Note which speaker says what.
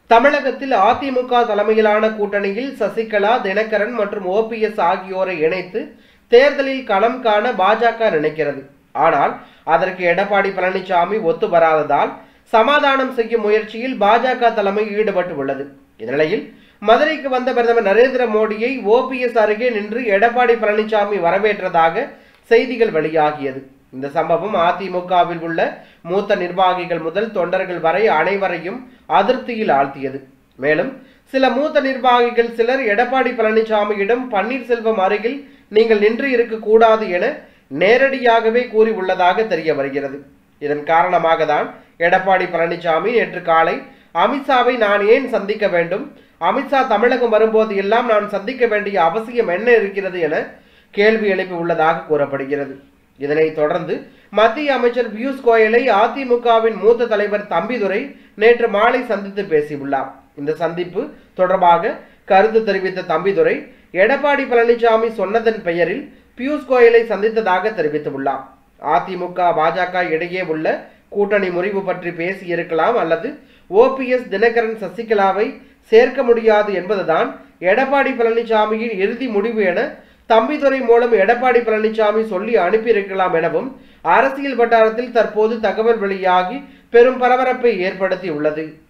Speaker 1: தமிழகத்தில் அதிமுக தலைமையிலான கூட்டணியில் சசிகலா தினகரன் மற்றும் ஓபிஎஸ் ஆகியோரை இணைத்து தேர்தலில் களம் காண பாஜக நினைக்கிறது ஆனால் அதற்கு எடப்பாடி பழனிசாமி ஒத்து வராததால் சமாதானம் செய்யும் முயற்சியில் பாஜக தலைமை ஈடுபட்டு உள்ளது இந்நிலையில் மதுரைக்கு வந்த பிரதமர் நரேந்திர மோடியை ஓபிஎஸ் அருகே நின்று எடப்பாடி பழனிசாமி வரவேற்றதாக செய்திகள் வெளியாகியது இந்த சம்பவம் அதிமுகவில் உள்ள மூத்த நிர்வாகிகள் முதல் தொண்டர்கள் வரை அனைவரையும் அதிருப்தியில் ஆழ்த்தியது மேலும் சில மூத்த நிர்வாகிகள் சிலர் எடப்பாடி பழனிசாமியிடம் பன்னீர்செல்வம் அருகில் நீங்கள் நின்று இருக்க கூடாது என நேரடியாகவே கூறி உள்ளதாக தெரிய வருகிறது இதன் காரணமாக தான் எடப்பாடி பழனிசாமி நேற்று காலை அமித்ஷாவை நான் ஏன் சந்திக்க வேண்டும் அமித்ஷா தமிழகம் வரும்போது எல்லாம் நான் சந்திக்க வேண்டிய அவசியம் என்ன இருக்கிறது என கேள்வி எழுப்பி உள்ளதாக கூறப்படுகிறது இதனைத் தொடர்ந்து மத்திய அமைச்சர் பியூஷ் கோயலை அதிமுகவின் மூத்த தலைவர் தம்பிதுரை நேற்று மாலை சந்தித்து பேசியுள்ளார் இந்த சந்திப்பு தொடர்பாக கருத்து தெரிவித்த தம்பிதுரை எடப்பாடி பழனிசாமி சொன்னதன் பெயரில் பியூஷ் கோயலை சந்தித்ததாக தெரிவித்துள்ளார் அதிமுக பாஜக இடையே உள்ள கூட்டணி முறிவு பற்றி பேசி இருக்கலாம் அல்லது ஓபிஎஸ் தினகரன் சசிகலாவை சேர்க்க முடியாது என்பதுதான் எடப்பாடி பழனிசாமியின் இறுதி முடிவு என தம்பிதுரை மூலம் எடப்பாடி பழனிசாமி சொல்லி அனுப்பியிருக்கலாம் எனவும் அரசியல் வட்டாரத்தில் தற்போது தகவல் வெளியாகி பெரும் பரபரப்பை ஏற்படுத்தி உள்ளது